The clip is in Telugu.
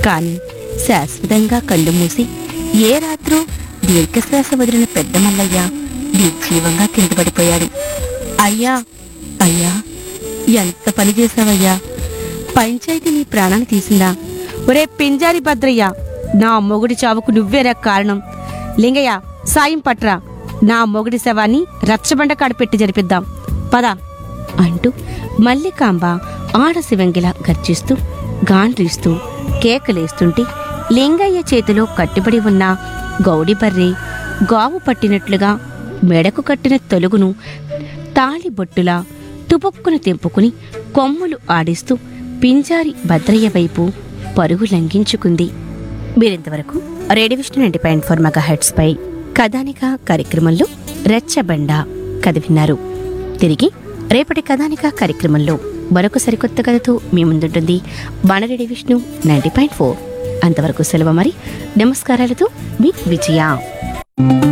కానీ శాశ్వతంగా కళ్ళు మూసి ఏ రాత్రో దీర్ఘశ్వాస వదిలిన పెద్ద మల్లయ్య నిర్జీవంగా కింద పడిపోయాడు అయ్యా అయ్యా ఎంత పని చేశావయ్యా పంచాయతీ నీ ప్రాణాన్ని తీసిందా ఒరే పింజారి భద్రయ్య నా మొగుడి చావుకు నువ్వేరా కారణం లింగయ్య సాయం పట్రా నా మొగుడి శవాన్ని రచ్చబండ కాడపెట్టి జరిపిద్దాం పద అంటూ మల్లికాంబ ఆడ శివంగిలా గర్జిస్తూ గాండ్రిస్తూ కేకలేస్తుంటే లింగయ్య చేతిలో కట్టుబడి ఉన్న గౌడి బర్రె గావు పట్టినట్లుగా మెడకు కట్టిన తొలుగును తాళి బొట్టులా తుపుక్కును తెంపుకుని కొమ్ములు ఆడిస్తూ పింజారి భద్రయ్య వైపు పరుగు లంఘించుకుంది మీరింతవరకు radio Vishnu ninety point four megahertz పై కథానిక కార్యక్రమంలో రెచ్చబండ కథ విన్నారు తిరిగి రేపటి కథానిక కార్యక్రమంలో మరొక సరికొత్త కథతో మీ ముందుంటుంది మన radio Vishnu ninety point four అంతవరకు సెలవు మరి నమస్కారాలతో మీ విజయ